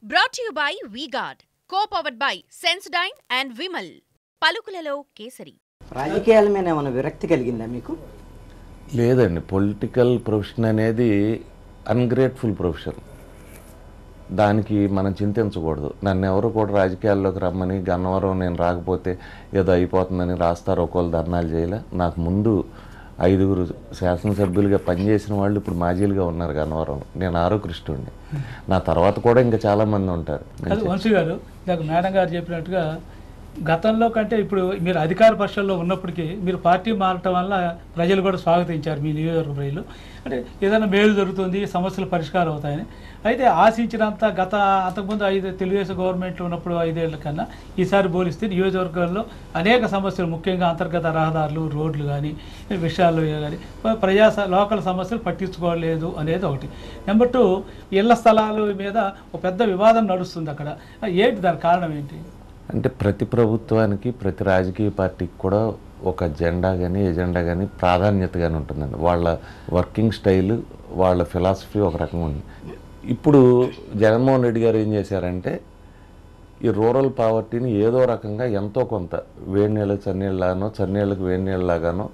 Brought you by VGuard co powered by Sensodyne and Vimal పలుకులలో కేసరి రాజకీయాల మీద ఏమైనా విరక్తి కలిగిందా మీకు లేదండి పొలిటికల్ ప్రొఫెషన్ అనేది అన్గ్రేట్ఫుల్ ప్రొఫెషన్ దానికి మనం చింతించకూడదు నన్ను ఎవరు కూడా రాజకీయాల్లోకి రమ్మని గన్నవరం నేను రాకపోతే ఏదో అయిపోతుందని రాస్తారు ఒకళ్ళు ధర్నాలు చేయలే నాకు ముందు ఐదుగురు శాసనసభ్యులుగా పనిచేసిన వాళ్ళు ఇప్పుడు మాజీలుగా ఉన్నారు గన్నవరం నేను ఆరోకృష్ణుడిని నా తర్వాత కూడా ఇంకా చాలామంది ఉంటారు అది వంశీ గారు ఇందాక మేడం గారు చెప్పినట్టుగా గతంలో కంటే ఇప్పుడు మీరు అధికార పక్షంలో ఉన్నప్పటికీ మీరు పార్టీ మారటం వల్ల ప్రజలు కూడా స్వాగతించారు మీ నియోజకవర్గ ప్రజలు అంటే ఏదైనా మేలు జరుగుతుంది సమస్యలు పరిష్కారం అవుతాయని అయితే ఆశించినంత గత అంతకుముందు ఐదు తెలుగుదేశం గవర్నమెంట్లో ఉన్నప్పుడు ఐదేళ్ల కన్నా ఈసారి పోలిస్తే నియోజకవర్గాల్లో అనేక సమస్యలు ముఖ్యంగా అంతర్గత రహదారులు రోడ్లు కానీ విషయాలు కానీ ప్రజా స- లోకల్ సమస్యలు పట్టించుకోలేదు అనేది ఒకటి నెంబర్ టూ ఇళ్ల స్థలాల మీద ఒక పెద్ద వివాదం నడుస్తుంది అక్కడ ఏంటి దాని కారణం ఏంటి అంటే ప్రతి ప్రభుత్వానికి ప్రతి రాజకీయ పార్టీకి కూడా ఒక జెండా కానీ ఎజెండా కానీ ప్రాధాన్యత కానీ ఉంటుందండి వాళ్ళ వర్కింగ్ స్టైల్ వాళ్ళ ఫిలాసఫీ ఒక రకంగా ఉంది ఇప్పుడు జగన్మోహన్ రెడ్డి గారు ఏం చేశారంటే ఈ రూరల్ పావర్టీని ఏదో రకంగా ఎంతో కొంత వేడి నీళ్ళకి చన్నీళ్ళలాగానో చన్నీళ్ళకి వేడి నీళ్ళలాగానో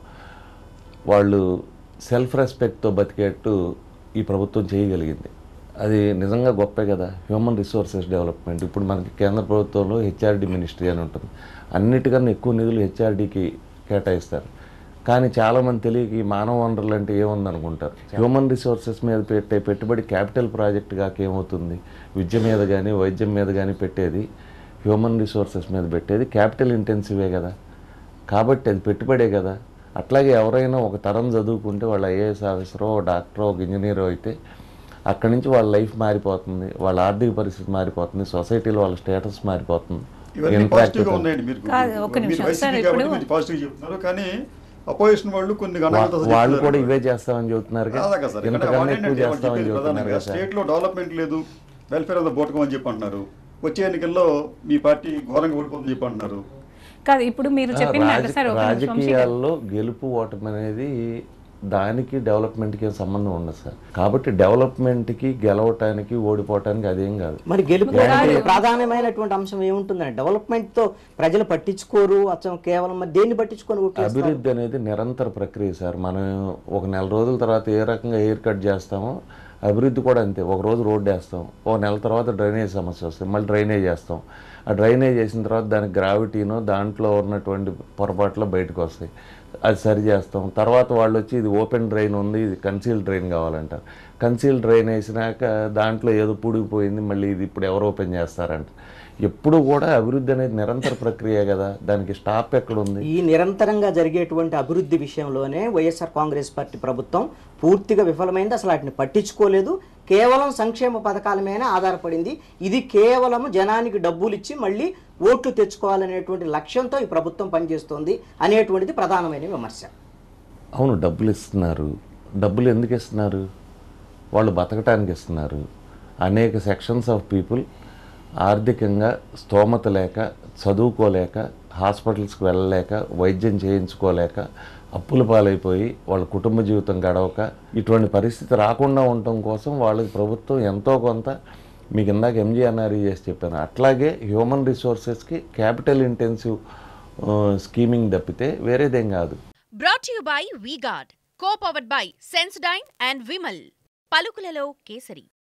వాళ్ళు సెల్ఫ్ రెస్పెక్ట్తో బతికేట్టు ఈ ప్రభుత్వం చేయగలిగింది అది నిజంగా గొప్పే కదా హ్యూమన్ రిసోర్సెస్ డెవలప్మెంట్ ఇప్పుడు మనకి కేంద్ర ప్రభుత్వంలో హెచ్ఆర్డి మినిస్ట్రీ అని ఉంటుంది అన్నిటికన్నా ఎక్కువ నిధులు హెచ్ఆర్డీకి కేటాయిస్తారు కానీ చాలామంది తెలియక ఈ మానవ వనరులు అంటే ఏముందనుకుంటారు హ్యూమన్ రిసోర్సెస్ మీద పెట్టే పెట్టుబడి క్యాపిటల్ ప్రాజెక్ట్ కాక ఏమవుతుంది విద్య మీద కానీ వైద్యం మీద కానీ పెట్టేది హ్యూమన్ రిసోర్సెస్ మీద పెట్టేది క్యాపిటల్ ఇంటెన్సివే కదా కాబట్టి అది పెట్టుబడే కదా అట్లాగే ఎవరైనా ఒక తరం చదువుకుంటే వాళ్ళ ఐఏఎస్ ఆఫీసరో డాక్టరో ఒక ఇంజనీరో అయితే అక్కడి నుంచి వాళ్ళ లైఫ్ మారిపోతుంది వాళ్ళ ఆర్థిక పరిస్థితి మారిపోతుంది సొసైటీలో వాళ్ళ స్టేటస్ మారిపోతుంది ఇవన్నీ Interact పాజిటివ్ గా అవుతుంది. ఉన్నాయండి మీరు కాదు, ఒక్క మీరు నిమిషం. వైసీపీ సార్, కాబట్టి ఇప్పుడు- మీరు పాజిటివ్ చెప్తున్నారు కానీ అపోజిషన్ వాళ్ళు కొన్ని వా- గణాంకాలతో వాళ్ళు కూడా చెప్తున్నారు. ఇవే చేస్తామని చెప్తున్నారు కాదా కదా సార్ ఇక్కడ ఇంతకన్నా వాళ్ళు ఎక్కువ ఏంటంటే వాళ్ళు చేస్తామని చెప్పేది చెప్తున్నారు ప్రధానంగా కదా సార్ స్టేట్ లో డెవలప్మెంట్ లేదు వెల్ఫేర్ ఆఫ్ ద బోటకం అని చెప్పి అంటున్నారు వచ్చే ఎన్నికల్లో మీ పార్టీ ఘోరంగా ఓడిపోతుందని చెప్పి అంటున్నారు కాదు ఇప్పుడు మీరు చెప్పిన రాజ- మాట సార్ ఒక నిమిషం వంశీ గారు. రాజకీయాల్లో గెలుపు ఓటమి అనేది దానికి డెవలప్మెంట్కి ఏం సంబంధం ఉండదు సార్ కాబట్టి డెవలప్మెంట్కి గెలవటానికి ఓడిపోవటానికి అదేం కాదు మరి గెలుపు ప్రాధాన్యమైనటువంటి అంశం ఏముంటుందండి డెవలప్మెంట్ తో ప్రజలు పట్టించుకోరు అచ్చం కేవలం మరి దేన్ని పట్టించుకొని ఓట్లు వేస్తారు? అభివృద్ధి అనేది నిరంతర ప్రక్రియ సార్ మనం ఒక నెల రోజుల తర్వాత ఏ రకంగా హెయిర్ కట్ చేస్తామో అభివృద్ధి కూడా అంతే ఒక రోజు రోడ్డు వేస్తాం ఒక నెల తర్వాత డ్రైనేజ్ సమస్య వస్తుంది మళ్ళీ డ్రైనేజ్ వేస్తాం ఆ డ్రైనేజ్ వేసిన తర్వాత దానికి గ్రావిటీనో దాంట్లో ఉన్నటువంటి పొరపాట్లు బయటకు వస్తాయి అది సరి చేస్తాం తర్వాత వాళ్ళు వచ్చి ఇది ఓపెన్ డ్రైన్ ఉంది ఇది కన్సీల్ డ్రైన్ కావాలంటారు కన్సీల్ డ్రైన్ వేసినాక దాంట్లో ఏదో పుడిగిపోయింది మళ్ళీ ఇది ఇప్పుడు ఎవరు ఓపెన్ చేస్తారంట ఎప్పుడు కూడా అభివృద్ధి అనేది నిరంతర ప్రక్రియ కదా దానికి స్టాప్ ఎక్కడ ఉంది ఈ నిరంతరంగా జరిగేటువంటి అభివృద్ధి విషయంలోనే వైఎస్ఆర్ కాంగ్రెస్ పార్టీ ప్రభుత్వం పూర్తిగా విఫలమైంది అసలు వాటిని పట్టించుకోలేదు కేవలం సంక్షేమ పథకాల మీద ఆధారపడింది ఇది కేవలం జనానికి డబ్బులు ఇచ్చి మళ్ళీ ఓట్లు తెచ్చుకోవాలనేటువంటి లక్ష్యంతో ఈ ప్రభుత్వం పనిచేస్తోంది అనేటువంటిది ప్రధానమైన విమర్శ అవును డబ్బులు ఇస్తున్నారు డబ్బులు ఎందుకు ఇస్తున్నారు వాళ్ళు బతకటానికి ఇస్తున్నారు అనేక సెక్షన్స్ ఆఫ్ పీపుల్ ఆర్థికంగా స్తోమత లేక చదువుకోలేక హాస్పిటల్స్కి వెళ్ళలేక వైద్యం చేయించుకోలేక అప్పుల పాలైపోయి వాళ్ళ కుటుంబ జీవితం గడవక ఇటువంటి పరిస్థితి రాకుండా ఉండటం కోసం వాళ్ళకి ప్రభుత్వం ఎంతో కొంత మీకు ఇందాక ఎంజీఎన్ఆర్ఈ చేసి చెప్పాను అట్లాగే హ్యూమన్ రిసోర్సెస్కి క్యాపిటల్ ఇంటెన్సివ్ స్కీమింగ్ తప్పితే వేరేదేం కాదు brought you by VGuard co powered by Sensodyne and Vimal పలుకులలో కేసరి